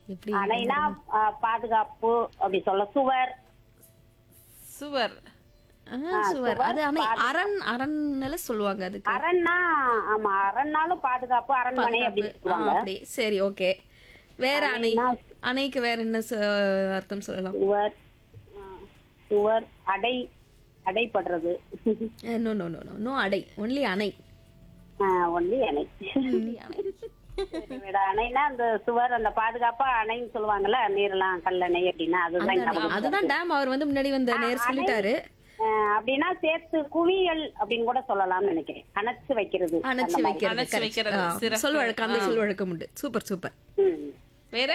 எப்படி அணைனா ஆ, பாதுகாப்பு அப்படி சொல்ல சுவர் சுவர் ஆ, சுவர் அது அணை அரண் அரண்ல சொல்லுவாங்க அதுக்கு அரண்னா ஆமா அரண்னாலும் பாதுகாப்பு அரண்மனை அப்படின்னு ஆ, சொல்லுவாங்க அப்படி சரி ஓகே வேற அணை அணைக்கு வேற என்ன ச- அர்த்தம் சொல்லலாம் சுவர் ஆ, சுவர் அடை அடைப்படுறது no no no no no அடை ஒன்லி அணை ஒன்லி அணை விட அணைனா அந்த சுவர் அந்த பாதுகாப்பா அணைன்னு சொல்லுவாங்கல்ல நீர்லாம் கல்லணை அப்படின்னா அதுதான் அதான் ஞாபகம். அதுதான் டேம் அவர் வந்து முன்னாடி வந்த நேர் சொல்லிட்டாரு ஆ, அப்படின்னா சேர்த்து குவியல் அப்படின்னு கூட சொல்லலாம்னு நினைக்கிறேன் அணைச்சு வைக்கிறது அணைச்சு வைக்கிறது அணைச்சு correct. வைக்கிறது, ஆ, சிறப்பு. சொல் வழக்கம் அந்த சொல் வழக்கம் உண்டு சூப்பர் சூப்பர் ம். வேற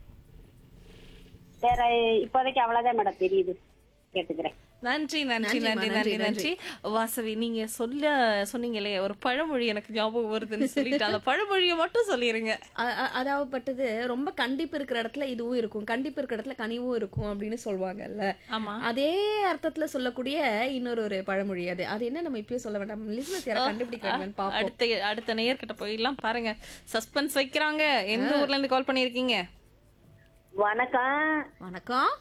வேற இப்போதைக்கு அவ்வளவுதான் மேடம் தெரியுது கேட்டுக்கிறேன் நன்றி நன்றி நன்றி நன்றி நன்றி வாசவி நீங்க சொல்ல சொன்னீங்களே ஒரு பழமொழி எனக்கு ஞாபகம் வருதுன்னு சொல்லிட்டு அந்த பழமொழியை மட்டும் சொல்லிருங்க அ- அ- அதாவப்பட்டது ரொம்ப கண்டிப்பு இருக்கிற இடத்துல இதுவும் இருக்கும் கண்டிப்பு இருக்கிற இடத்துல கனிவும் இருக்கும் அப்படின்னு சொல்லுவாங்கல்ல ஆமா அதே அர்த்தத்துல சொல்லக்கூடிய இன்னொரு ஒரு பழமொழி அது அது என்ன நம்ம இப்பயே சொல்ல வேண்டாம் லிஸ்னஸ் யாரை கண்டுபிடிக்கிறாங்கன்னு பாப்போம் அடுத்த அடுத்த நேயர்கிட்ட போயிடலாம் பாருங்க சஸ்பென்ஸ் வைக்கிறாங்க எந்த ஊர்ல இருந்து கால் பண்ணிருக்கீங்க வணக்கம் வணக்கம்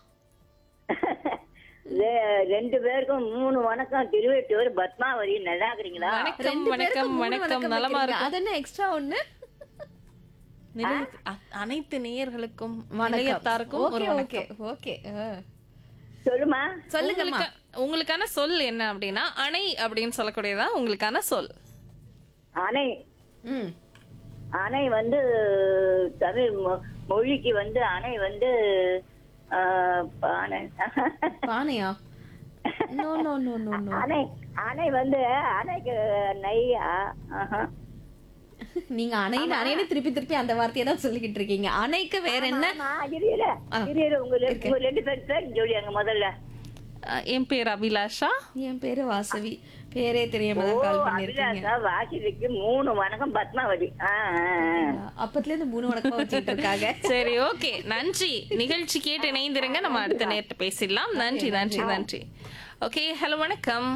ரெ- ரெண்டு பேருக்கும் மூணு வணக்கம் திருவெட்டூர் பத்மாவதி நல்லா இருக்கிறீங்களா வணக்கம் ரெண்டு பேருக்கு வணக்கம் மூணு வணக்கம் வணக்கம் நலமா வைக்கிறீங்க. இருக்கும் அது என்ன எக்ஸ்ட்ரா ஒண்ணு நிலைய- அ- அனைத்து நேயர்களுக்கும் வணக்கம் நிலையத்தாருக்கும் ஒரு ஓகே வணக்கம் ஓகே ஓகே சொல்லுமா சொல்லுங்கம்மா உங்களுக்கு- உங்களுக்கான சொல் என்ன அப்படின்னா அணை அப்படின்னு சொல்லக்கூடியதா உங்களுக்கான சொல் அணை ம் அணை வந்து தமிழ் மொ- மொழிக்கு வந்து அணை வந்து ஆ, பானை பானையா no no no no no அணை அணை வந்து அணைக்கு நெய்யா ஆஹா. நீங்க அணைன்னு அணைன்னு திருப்பி திருப்பி அந்த வார்த்தையை தான் சொல்லிக்கிட்டு இருக்கீங்க அணைக்கு வேற என்ன ஆமா, இரு, இரு. இரு, இரு, உங்க ரெ- உங்க ரெண்டு பேர் பேர் சொல்லியாங்க முதல்ல அஹ், என் பேர் அபிலாஷா என் பேரு வாசவி பேரே தெரியாம தான் கால் பண்ணிருக்கீங்க அபிலாஷா வாசிக்கு மூணு வணக்கம் பத்மாவதி ஆ, ஆ, ஆ. அப்பத்துல இருந்து மூணு வணக்கமா வச்சுட்டு இருக்காங்க சரி ஓகே நன்றி நிகழ்ச்சி கேட்டு இணைந்திருங்க நம்ம அடுத்த நேரத்தை பேசிடலாம் நன்றி நன்றி நன்றி ஓகே ஹலோ வணக்கம்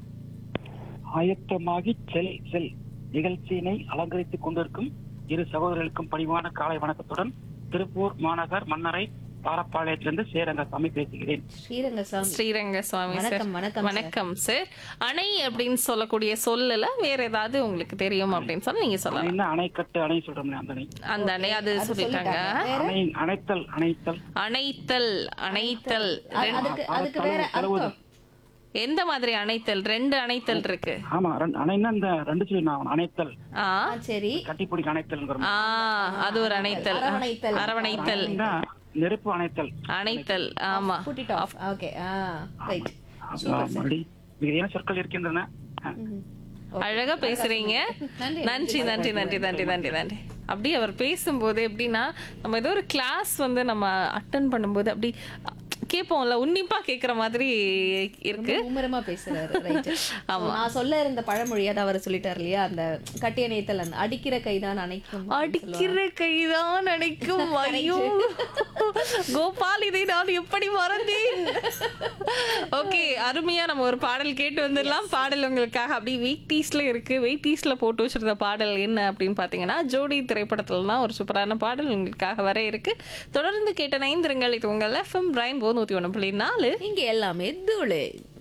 ஆயத்தமாகி செல் செல் நிகழ்ச்சியினை அலங்கரித்துக் கொண்டிருக்கும் இரு சகோதரர்களுக்கும் பணிவான காலை வணக்கத்துடன் திருப்பூர் மாநகர் மன்னரை பாரப்பாளையத்திலிருந்து சேரங்கசாமி பேசுகிறேன் ஸ்ரீரங்கசாமி ஸ்ரீரங்க சுவாமி சார் வணக்கம், வணக்கம், வணக்கம் சார் அணை அப்படின்னு சொல்லக்கூடிய சொல்லல வேற ஏதாவது உங்களுக்கு தெரியும் அப்படின்னு சொன்னா நீங்க சொல்லலாம் என்ன அணைக்கட்டு அணை சொல்றோம்ல அந்த அணை அந்த அணை அது சொல்லிட்டாங்க அணை அணைத்தல் அணைத்தல் அணைத்தல் அணைத்தல் ரெண்டு- அதுக்கு அதுக்கு வேற தழுவுதல். அர்த்தம் எந்த மாதிரி அணைத்தல் ரெண்டு அணைத்தல் இருக்கு ஆமா ரெண்டு- அணைன்னா இந்த ரெண்டு சொல்லி நான் அணைத்தல் ஆ ஆ, சரி கட்டிப்பிடிக்க அணைத்தல் ஆ அது ஒரு அணைத்தல் அரவணைத்தல். அரவணைத்தல் நெருப்பு அணைத்தல் அணைத்தல் ஆமா கூட்டிட்டோம் ஓகே ஆ ரைட் மறுபடி மிகுதியான சொற்கள் இருக்கின்றன அழகா பேசுறீங்க நன்றி, நன்றி நன்றி நன்றி நன்றி நன்றி நன்றி அப்படி அவர் பேசும்போது எப்படின்னா நம்ம ஏதோ ஒரு கிளாஸ் வந்து நம்ம அட்டன் பண்ணும்போது அப்படி கேட்போம்ல உன்னிப்பா கேக்குற மாதிரி இருக்கு மும்முரமா பேசுறாரு ரைட் நான் சொல்ல இருந்த பழமொழி அதை அவர் சொல்லிட்டாரு இல்லையா அந்த கட்டிய நேத்தல் அந்த அடிக்கிற கைதான் அணைக்கும் அடிக்கிற கைதான் அணைக்கும் ஐயோ கோபால் இதை நான் எப்படி மறந்தேன் ஓகே அருமையா நம்ம ஒரு பாடல் கேட்டு வந்துடலாம் பாடல் உங்களுக்காக அப்படி வெயிட் டீஸ்ல இருக்கு வெயிட் டீஸ்ல போட்டு வச்சிருந்த பாடல் என்ன அப்படின்னு பாத்தீங்கன்னா ஜோடி திரைப்படத்துல தான் ஒரு சூப்பரான பாடல் உங்களுக்காக வர இருக்கு தொடர்ந்து கேட்ட நைந்திருங்கள் இது உங்கள் எஃப்எம் பிரைன் நூத்தி ஒண்ணு புள்ளி நாலு இங்க எல்லாமே தூளு